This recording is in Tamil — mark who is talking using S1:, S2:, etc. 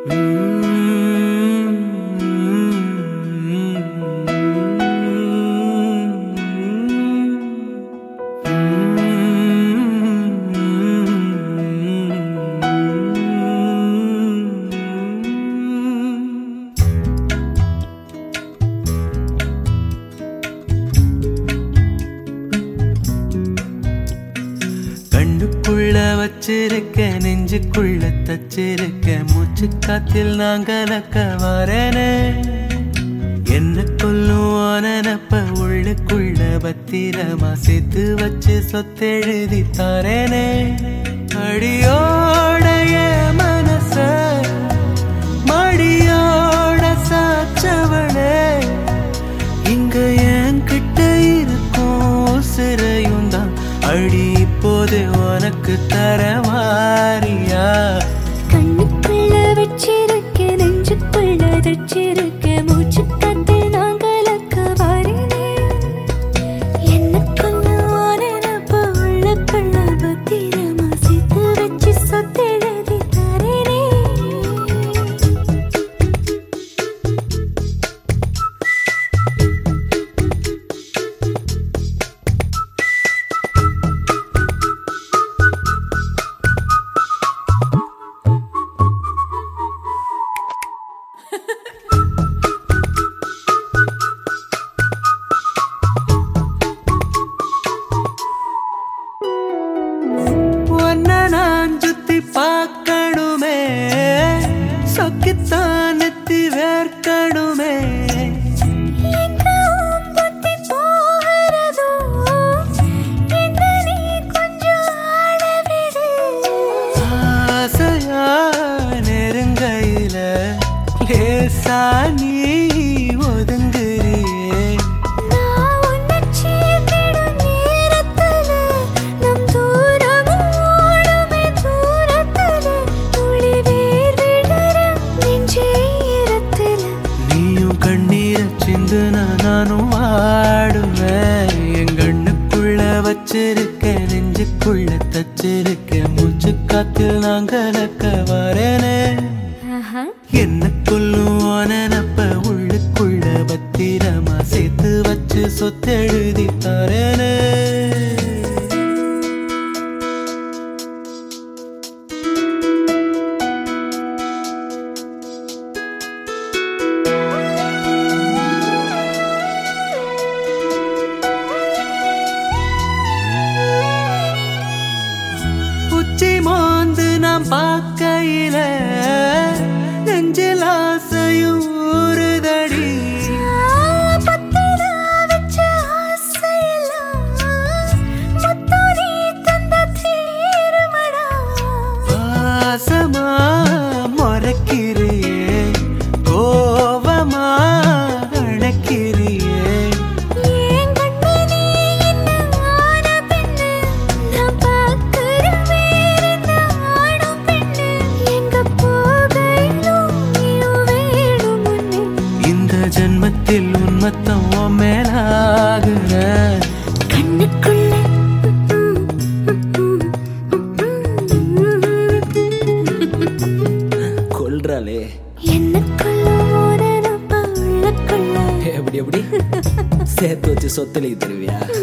S1: கண்ணுக்குள்ள வச்சிருக்க நெஞ்சுக்குள்ள தச்சிருக்க மூச்சு காத்தில் நான் கலக்க வரேனே என்ன கொல்லும் நினப்ப உள்ளுக்குள்ள பத்திரமா சேர்த்து வச்சு சொத்தெழுதி தரேனே அடியோடைய மனச மடியோட சாச்சவளே இங்க என்கிட்ட இருக்கும் சிறையும் தான் அடி இப்போது உனக்கு தரவாரியா
S2: கண்ணுக்குள்ள வச்சிருக்க நெஞ்சுக்குள்ள தச்சிருக்க மூச்சு காத்து நான் கலக்க வரேனே என்னக்குள்ள நினப்பு உள்ளுக்குள்ள பத்திரமா சேர்த்து வச்சு சொத்தெழுதி தரேனே
S1: உன்னை நான் சுத்தி பார்க்கணுமே சொக்கித்தான் நெத்தி வேர்க்கணுமே
S2: எங்க உன் புத்தி போகிறதோ என்ன நீ கொஞ்சம் ஆளவிடு
S1: ஆசையா நெருங்கையில லேசா நீ ஒதுங்குறியே
S2: நான் உன்னை சேர்த்திடும் நேரத்துல நம் தூரமும் ஓடுமே தூரத்துல துளி வேர் விழற நெஞ்சே ஈரத்துல
S1: நீயும் கண்ணீரை சிந்துனா நானும் வாடுவேன் என் கண்ணுக்குள்ள வச்சிருக்க நெஞ்சுக்குள்ள தச்சிருக்க மூச்சு காத்தில் நான் கலக்க வரேனே
S2: ஆஹா
S1: என்ன கொல்லும் நினப்ப உள்ளுக்குள்ள பத்திரமா சேர்த்து வச்சு சொத்தெழுதி தரேனே உச்சி மோந்து நாம் பார்க்கையில நெஞ்சில் ஆசையும் ஊறுதடி
S2: பத்திர வச்ச ஆசையெல்லாம் முத்து நீ தந்த தீருமடா
S1: பாசமா மறக்கிறியே கோவமா அணைக்கிறியே
S2: ஏன் கண்ணு நீ என்ன ஆன பெண்ணு நான் பார்க்கிற வேறென்ன ஆணும் பெண்ணு எங்க போகையிலும் நீயும் வேணும் முன்னே
S1: இந்த ஜென்மத்தில் உன்மத்தம் உன் மேலாகுற
S2: கண்ணுக்குள்ள
S1: கொல்றாளே
S2: என்னக்குள்ள ஒரு உள்ளுக்குள்ள
S1: எப்படி எப்படி சேர்த்து வச்சு சொத்துல தருவியா